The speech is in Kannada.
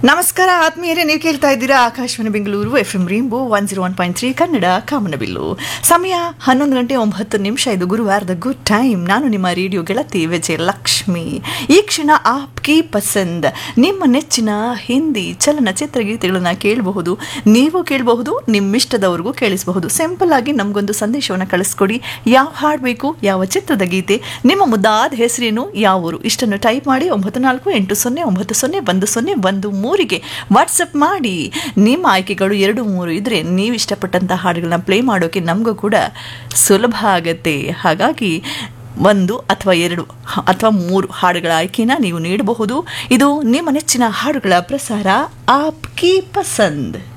ನಮಸ್ಕಾರ ಆತ್ಮೀಯರೇ ನೀವು ಕೇಳ್ತಾ ಇದ್ದೀರಾ Akashvani Bengaluru F M rainbow one zero one point three Kannada ಕಾಮನಬಿಲ್ಲು ಸಮಯ ಹನ್ನೊಂದು ಗಂಟೆ ಒಂಬತ್ತು ನಿಮಿಷ ಇದು ಗುರುವಾರದ ಗುಡ್ ಟೈಮ್ ನಾನು ನಿಮ್ಮ ರೇಡಿಯೋ ಗೆಳತಿ ವಿಜಯ ಲಕ್ಷ್ಮಿ ಈ ಕ್ಷಣ ಆಪ್ಕಿ ಪಸಂದ್ ನಿಮ್ಮ ನೆಚ್ಚಿನ ಹಿಂದಿ ಚಲನಚಿತ್ರ ಗೀತೆಗಳನ್ನು ಕೇಳಬಹುದು ನೀವು ಕೇಳಬಹುದು ನಿಮ್ಮಿಷ್ಟದವ್ರಿಗೂ ಕೇಳಿಸಬಹುದು ಸಿಂಪಲ್ ಆಗಿ ನಮಗೊಂದು ಸಂದೇಶವನ್ನು ಕಳಿಸ್ಕೊಡಿ ಯಾವ ಹಾಡು ಬೇಕು ಯಾವ ಚಿತ್ರದ ಗೀತೆ ನಿಮ್ಮ ಮುದ್ದಾದ ಹೆಸರೇನು ಯಾವ ಊರು ಇಷ್ಟನ್ನು ಟೈಪ್ ಮಾಡಿ ಒಂಬತ್ತು ನಾಲ್ಕು ಎಂಟು ಸೊನ್ನೆ ಒಂಬತ್ತು ಸೊನ್ನೆ ಒಂದು ಸೊನ್ನೆ ಒಂದು ಮೂರಿಗೆ ವಾಟ್ಸಪ್ ಮಾಡಿ ನಿಮ್ಮ ಆಯ್ಕೆಗಳು ಎರಡು ಮೂರು ಇದ್ರೆ ನೀವು ಇಷ್ಟಪಟ್ಟಂಥ ಹಾಡುಗಳನ್ನ ಪ್ಲೇ ಮಾಡೋಕೆ ನಮಗೂ ಕೂಡ ಸುಲಭ ಆಗತ್ತೆ ಹಾಗಾಗಿ ಒಂದು ಅಥವಾ ಎರಡು ಹ- ಅಥವಾ ಮೂರು ಹಾಡುಗಳ ಆಯ್ಕೆನ ನೀವು ನೀಡಬಹುದು ಇದು ನಿಮ್ಮ ನೆಚ್ಚಿನ ಹಾಡುಗಳ ಪ್ರಸಾರ ಆಪ್ಕಿ ಪಸಂದ್